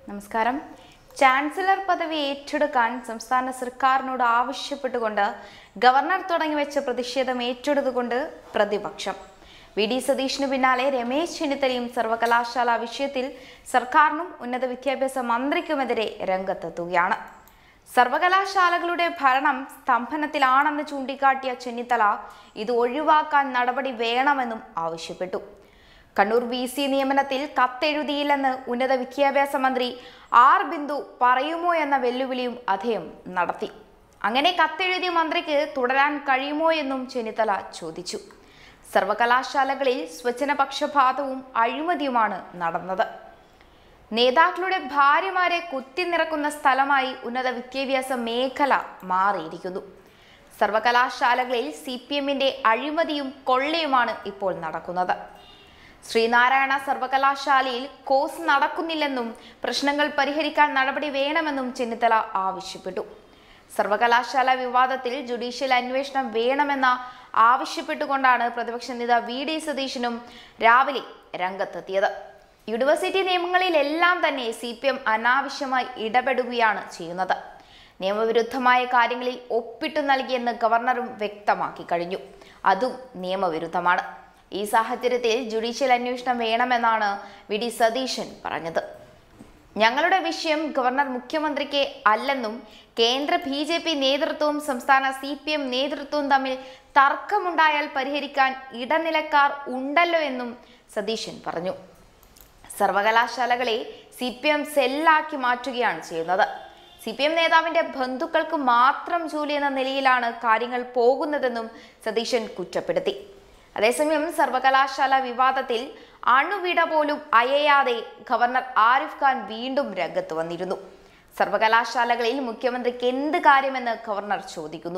നമസ്കാരം ചാൻസലർ പദവി ഏറ്റെടുക്കാൻ സംസ്ഥാന സർക്കാരിനോട് ആവശ്യപ്പെട്ടുകൊണ്ട് ഗവർണർ തുടങ്ങിവെച്ച പ്രതിഷേധം ഏറ്റെടുത്തുകൊണ്ട് പ്രതിപക്ഷം വി ഡി സതീഷിനു പിന്നാലെ രമേശ് ചെന്നിത്തലയും സർവകലാശാല വിഷയത്തിൽ സർക്കാരിനും ഉന്നത വിദ്യാഭ്യാസ മന്ത്രിക്കുമെതിരെ രംഗത്തെത്തുകയാണ് സർവകലാശാലകളുടെ ഭരണം സ്തംഭനത്തിലാണെന്ന് ചൂണ്ടിക്കാട്ടിയ ചെന്നിത്തല ഇത് ഒഴിവാക്കാൻ നടപടി വേണമെന്നും ആവശ്യപ്പെട്ടു കണ്ണൂർ വി സി നിയമനത്തിൽ കത്തെഴുതിയില്ലെന്ന് ഉന്നത വിദ്യാഭ്യാസ മന്ത്രി ആർ ബിന്ദു പറയുമോ എന്ന വെല്ലുവിളിയും അദ്ദേഹം നടത്തി അങ്ങനെ കത്തെഴുതിയ മന്ത്രിക്ക് തുടരാൻ കഴിയുമോ എന്നും ചെന്നിത്തല ചോദിച്ചു സർവകലാശാലകളിൽ സ്വജനപക്ഷപാതവും അഴിമതിയുമാണ് നടന്നത് നേതാക്കളുടെ ഭാര്യമാരെ കുത്തിനിറക്കുന്ന സ്ഥലമായി ഉന്നത വിദ്യാഭ്യാസ മേഖല മാറിയിരിക്കുന്നു സർവകലാശാലകളിൽ സി പി എമ്മിന്റെ അഴിമതിയും കൊള്ളയുമാണ് ഇപ്പോൾ നടക്കുന്നത് ശ്രീനാരായണ സർവകലാശാലയിൽ കോഴ്സ് നടക്കുന്നില്ലെന്നും പ്രശ്നങ്ങൾ പരിഹരിക്കാൻ നടപടി വേണമെന്നും ചെന്നിത്തല ആവശ്യപ്പെട്ടു സർവകലാശാല വിവാദത്തിൽ ജുഡീഷ്യൽ അന്വേഷണം വേണമെന്ന ആവശ്യപ്പെട്ടുകൊണ്ടാണ് പ്രതിപക്ഷ നേതാ വി ഡി സതീശനും രാവിലെ രംഗത്തെത്തിയത് യൂണിവേഴ്സിറ്റി നിയമങ്ങളിലെല്ലാം തന്നെ സി പി എം അനാവശ്യമായി ഇടപെടുകയാണ് ചെയ്യുന്നത് നിയമവിരുദ്ധമായ കാര്യങ്ങളിൽ ഒപ്പിട്ടു നൽകിയെന്ന് ഗവർണറും വ്യക്തമാക്കി കഴിഞ്ഞു അതും നിയമവിരുദ്ധമാണ് ഈ സാഹചര്യത്തിൽ ജുഡീഷ്യൽ അന്വേഷണം വേണമെന്നാണ് വി ഡി സതീശൻ പറഞ്ഞത് ഞങ്ങളുടെ വിഷയം ഗവർണർ മുഖ്യമന്ത്രിക്ക് അല്ലെന്നും കേന്ദ്ര ബി ജെ പി നേതൃത്വവും സംസ്ഥാന സി പി എം നേതൃത്വവും തമ്മിൽ തർക്കമുണ്ടായാൽ പരിഹരിക്കാൻ ഇടനിലക്കാർ ഉണ്ടല്ലോ എന്നും സതീശൻ പറഞ്ഞു സർവകലാശാലകളെ സി പി എം സെല്ലാക്കി മാറ്റുകയാണ് ചെയ്യുന്നത് സി പി എം നേതാവിന്റെ ബന്ധുക്കൾക്ക് മാത്രം ജോലി എന്ന നിലയിലാണ് കാര്യങ്ങൾ പോകുന്നതെന്നും സതീശൻ കുറ്റപ്പെടുത്തി അതേസമയം സർവകലാശാല വിവാദത്തിൽ അണുവിട പോലും അയയാതെ ഗവർണർ ആരിഫ് ഖാൻ വീണ്ടും രംഗത്ത് വന്നിരുന്നു സർവകലാശാലകളിൽ മുഖ്യമന്ത്രിക്ക് എന്ത് കാര്യമെന്ന് ഗവർണർ ചോദിക്കുന്നു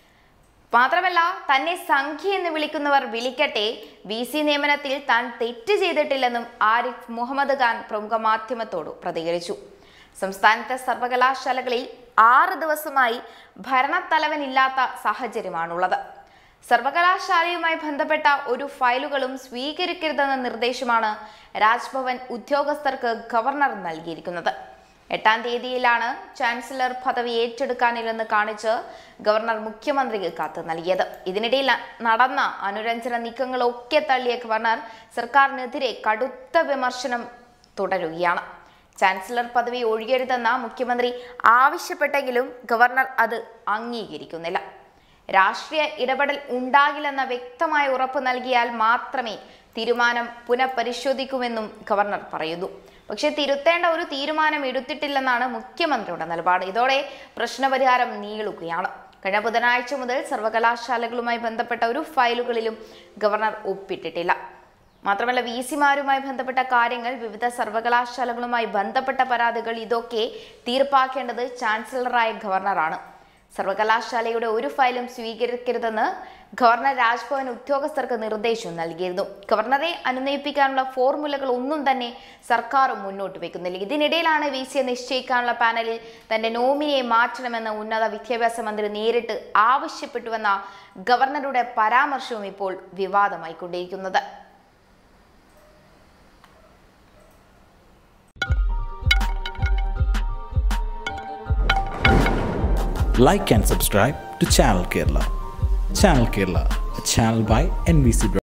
മാത്രമല്ല തന്നെ സംഖ്യ എന്ന് വിളിക്കുന്നവർ വിളിക്കട്ടെ വി സി നിയമനത്തിൽ താൻ തെറ്റ് ചെയ്തിട്ടില്ലെന്നും ആരിഫ് മുഹമ്മദ് ഖാൻ പ്രമുഖ മാധ്യമത്തോട് പ്രതികരിച്ചു സംസ്ഥാനത്തെ സർവകലാശാലകളിൽ ആറ് ദിവസമായി ഭരണത്തലവനില്ലാത്ത സാഹചര്യമാണുള്ളത് സർവകലാശാലയുമായി ബന്ധപ്പെട്ട ഒരു ഫയലുകളും സ്വീകരിക്കരുതെന്ന നിർദ്ദേശമാണ് രാജ്ഭവൻ ഉദ്യോഗസ്ഥർക്ക് ഗവർണർ നൽകിയിരിക്കുന്നത് എട്ടാം തീയതിയിലാണ് ചാൻസലർ പദവി ഏറ്റെടുക്കാനില്ലെന്ന് കാണിച്ച് ഗവർണർ മുഖ്യമന്ത്രിക്ക് കത്ത് നൽകിയത് ഇതിനിടയിൽ നടന്ന അനുരഞ്ജന നീക്കങ്ങളൊക്കെ തള്ളിയ ഗവർണർ സർക്കാരിനെതിരെ കടുത്ത വിമർശനം തുടരുകയാണ് ചാൻസലർ പദവി ഒഴിയരുതെന്ന മുഖ്യമന്ത്രി ആവശ്യപ്പെട്ടെങ്കിലും ഗവർണർ അത് അംഗീകരിക്കുന്നില്ല രാഷ്ട്രീയ ഇടപെടൽ ഉണ്ടാകില്ലെന്ന വ്യക്തമായ ഉറപ്പ് നൽകിയാൽ മാത്രമേ തീരുമാനം പുനഃപരിശോധിക്കുമെന്നും ഗവർണർ പറയുന്നു പക്ഷെ തിരുത്തേണ്ട ഒരു തീരുമാനം എടുത്തിട്ടില്ലെന്നാണ് മുഖ്യമന്ത്രിയുടെ നിലപാട് ഇതോടെ പ്രശ്നപരിഹാരം നീളുകയാണ് കഴിഞ്ഞ ബുധനാഴ്ച മുതൽ സർവകലാശാലകളുമായി ബന്ധപ്പെട്ട ഒരു ഫയലുകളിലും ഗവർണർ ഒപ്പിട്ടിട്ടില്ല മാത്രമല്ല വി സിമാരുമായി ബന്ധപ്പെട്ട കാര്യങ്ങൾ വിവിധ സർവകലാശാലകളുമായി ബന്ധപ്പെട്ട പരാതികൾ ഇതൊക്കെ തീർപ്പാക്കേണ്ടത് ചാൻസലറായ ഗവർണറാണ് സർവകലാശാലയുടെ ഒരു ഫയലും സ്വീകരിക്കരുതെന്ന് ഗവർണർ രാജ്ഭവൻ ഉദ്യോഗസ്ഥർക്ക് നിർദ്ദേശം നൽകിയിരുന്നു ഗവർണറെ അനുനയിപ്പിക്കാനുള്ള ഫോർമുലകൾ ഒന്നും തന്നെ സർക്കാർ മുന്നോട്ട് വെക്കുന്നില്ല ഇതിനിടയിലാണ് വി സിയെ നിശ്ചയിക്കാനുള്ള പാനലിൽ തന്റെ നോമിനിയെ മാറ്റണമെന്ന് ഉന്നത വിദ്യാഭ്യാസ മന്ത്രി നേരിട്ട് ആവശ്യപ്പെട്ടുവെന്ന ഗവർണറുടെ പരാമർശവും ഇപ്പോൾ വിവാദമായിക്കൊണ്ടിരിക്കുന്നത് like and subscribe to Channel Kerala. Channel Kerala, a channel by NBC